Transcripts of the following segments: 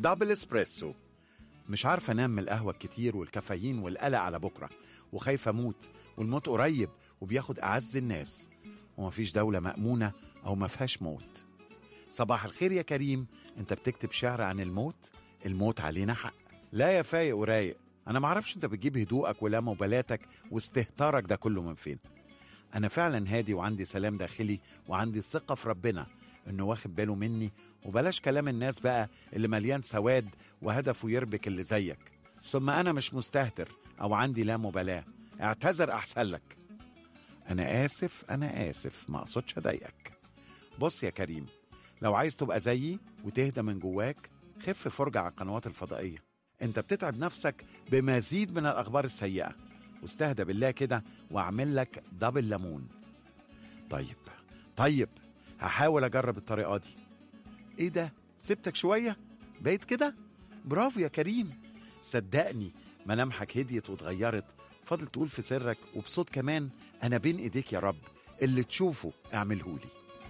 دبل اسبريسو مش عارفة أنام من القهوة الكتير والكافيين والقلق على بكرة وخايفة أموت والموت قريب وبياخد أعز الناس ومفيش دولة مأمونة أو ما فيهاش موت صباح الخير يا كريم أنت بتكتب شعر عن الموت الموت علينا حق لا يا فايق ورايق أنا معرفش أنت بتجيب هدوءك ولا مبالاتك واستهتارك ده كله من فين أنا فعلا هادي وعندي سلام داخلي وعندي ثقة في ربنا إنه واخد باله مني وبلاش كلام الناس بقى اللي مليان سواد وهدفه يربك اللي زيك ثم أنا مش مستهتر أو عندي لا مبالاة اعتذر أحسن لك أنا آسف أنا آسف ما أقصدش أضايقك بص يا كريم لو عايز تبقى زيي وتهدى من جواك خف فرجة على القنوات الفضائية انت بتتعب نفسك بمزيد من الأخبار السيئة واستهدى بالله كده واعمل لك دبل ليمون طيب طيب هحاول أجرب الطريقة دي ايه ده سبتك شوية بقيت كده برافو يا كريم صدقني ملامحك هديت واتغيرت فاضل تقول في سرك وبصوت كمان أنا بين إيديك يا رب اللي تشوفه اعملهولي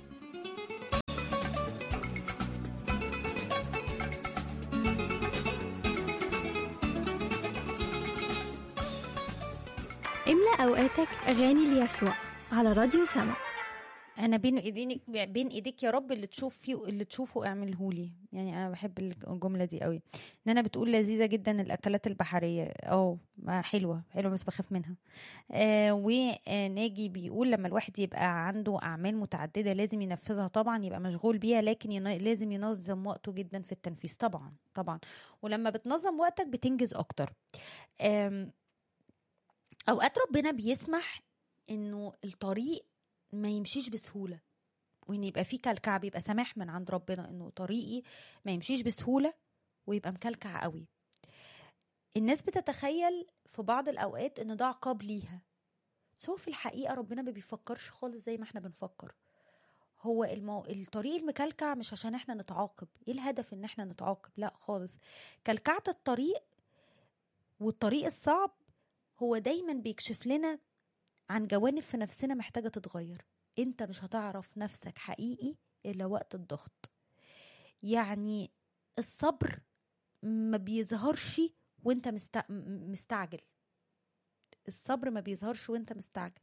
املأ أوقاتك أغاني ليسوع على راديو سما انا بين ايدينك بين ايديك يا رب اللي تشوف فيه اللي تشوفه اعمله لي يعني انا بحب الجمله دي قوي ان انا بتقول لذيذه جدا الاكلات البحريه اه ما حلوه حلوه بس بخاف منها آه وناجي بيقول لما الواحد يبقى عنده اعمال متعدده لازم ينفذها طبعا يبقى مشغول بيها لكن ين... لازم ينظم وقته جدا في التنفيذ طبعا طبعا ولما بتنظم وقتك بتنجز اكتر آم... اوقات ربنا بيسمح انه الطريق ما يمشيش بسهولة وإن يبقى في كلكع بيبقى سماح من عند ربنا إنه طريقي ما يمشيش بسهولة ويبقى مكلكع قوي الناس بتتخيل في بعض الأوقات إن ده عقاب ليها بس هو في الحقيقة ربنا ما بيفكرش خالص زي ما احنا بنفكر هو المو... الطريق المكلكع مش عشان احنا نتعاقب ايه الهدف ان احنا نتعاقب لا خالص كلكعة الطريق والطريق الصعب هو دايما بيكشف لنا عن جوانب في نفسنا محتاجة تتغير انت مش هتعرف نفسك حقيقي إلا وقت الضغط يعني الصبر ما بيظهرش وانت مست... مستعجل الصبر ما بيظهرش وانت مستعجل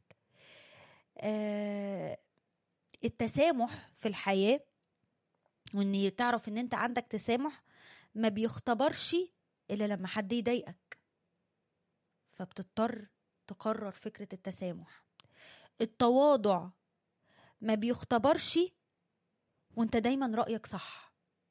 آه التسامح في الحياة وان تعرف ان انت عندك تسامح ما بيختبرش الا لما حد يضايقك فبتضطر تقرر فكرة التسامح التواضع ما بيختبرش وانت دايما رأيك صح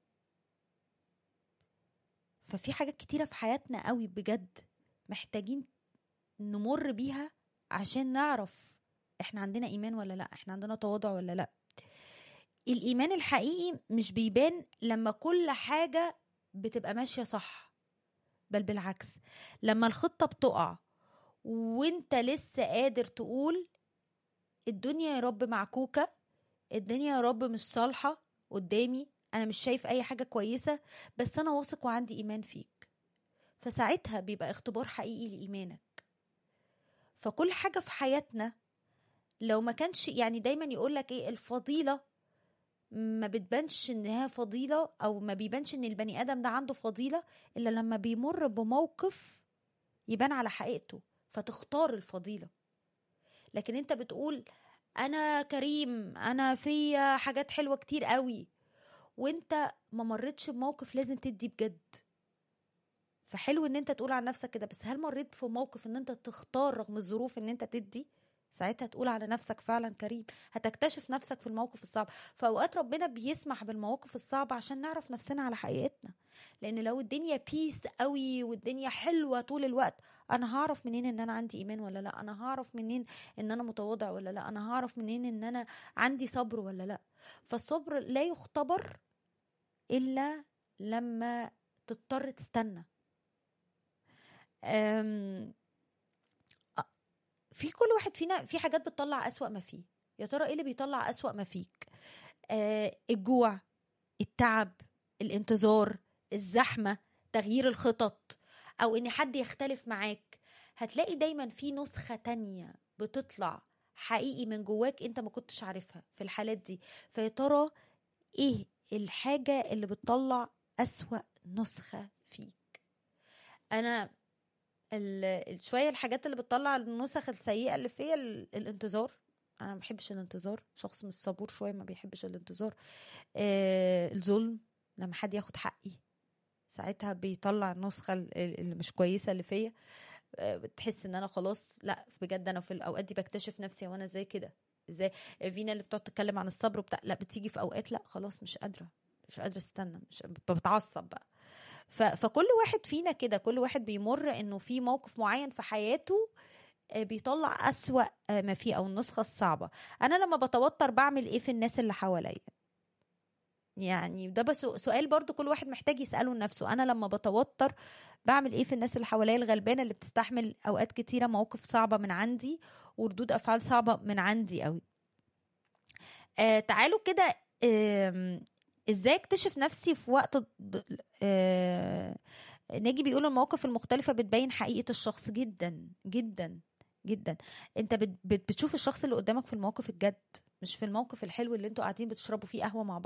ففي حاجات كتيرة في حياتنا قوي بجد محتاجين نمر بيها عشان نعرف احنا عندنا ايمان ولا لا احنا عندنا تواضع ولا لا الايمان الحقيقي مش بيبان لما كل حاجة بتبقى ماشية صح بل بالعكس لما الخطة بتقع وانت لسه قادر تقول الدنيا يا رب معكوكة الدنيا يا رب مش صالحة قدامي انا مش شايف اي حاجة كويسة بس انا واثق وعندي ايمان فيك فساعتها بيبقى اختبار حقيقي لإيمانك فكل حاجة في حياتنا لو ما كانش يعني دايما يقولك ايه الفضيلة ما بتبانش انها فضيلة او ما بيبانش ان البني ادم ده عنده فضيلة الا لما بيمر بموقف يبان على حقيقته فتختار الفضيلة لكن انت بتقول انا كريم انا فيا حاجات حلوة كتير قوي وانت ما مرتش بموقف لازم تدي بجد فحلو ان انت تقول عن نفسك كده بس هل مريت في موقف ان انت تختار رغم الظروف ان انت تدي ساعتها تقول على نفسك فعلا كريم هتكتشف نفسك في الموقف الصعب فاوقات ربنا بيسمح بالمواقف الصعبه عشان نعرف نفسنا على حقيقتنا لان لو الدنيا بيس قوي والدنيا حلوه طول الوقت انا هعرف منين ان انا عندي ايمان ولا لا انا هعرف منين ان انا متواضع ولا لا انا هعرف منين ان انا عندي صبر ولا لا فالصبر لا يختبر الا لما تضطر تستنى أم في كل واحد فينا في حاجات بتطلع أسوأ ما فيه يا ترى ايه اللي بيطلع أسوأ ما فيك آه الجوع التعب الانتظار الزحمة تغيير الخطط أو إن حد يختلف معاك هتلاقي دايما في نسخة تانية بتطلع حقيقي من جواك انت ما كنتش عارفها في الحالات دي فيا ترى ايه الحاجة اللي بتطلع أسوأ نسخة فيك أنا ال- ال- شوية الحاجات اللي بتطلع النسخ السيئة اللي فيا ال- الانتظار أنا ما بحبش الانتظار شخص مش صبور شوية ما بيحبش الانتظار آه الظلم لما حد ياخد حقي ساعتها بيطلع النسخة ال- ال- اللي مش كويسة اللي فيا آه، بتحس ان انا خلاص لا بجد انا في الاوقات دي بكتشف نفسي وانا ازاي كده ازاي فينا اللي بتقعد تتكلم عن الصبر وبتاع لا بتيجي في اوقات لا خلاص مش قادره مش قادره استنى مش بتعصب بقى ف... فكل واحد فينا كده كل واحد بيمر انه في موقف معين في حياته آه، بيطلع أسوأ آه، ما فيه او النسخه الصعبه انا لما بتوتر بعمل ايه في الناس اللي حواليا يعني ده بس سؤال برضو كل واحد محتاج يسأله لنفسه أنا لما بتوتر بعمل إيه في الناس اللي حواليا الغلبانة اللي بتستحمل أوقات كتيرة مواقف صعبة من عندي وردود أفعال صعبة من عندي قوي آه تعالوا كده آم، إزاي أكتشف نفسي في وقت ض- آه ناجي بيقول المواقف المختلفة بتبين حقيقة الشخص جدا جدا جدا انت بت- بت- بتشوف الشخص اللي قدامك في المواقف الجد مش في الموقف الحلو اللي انتوا قاعدين بتشربوا فيه قهوة مع بعض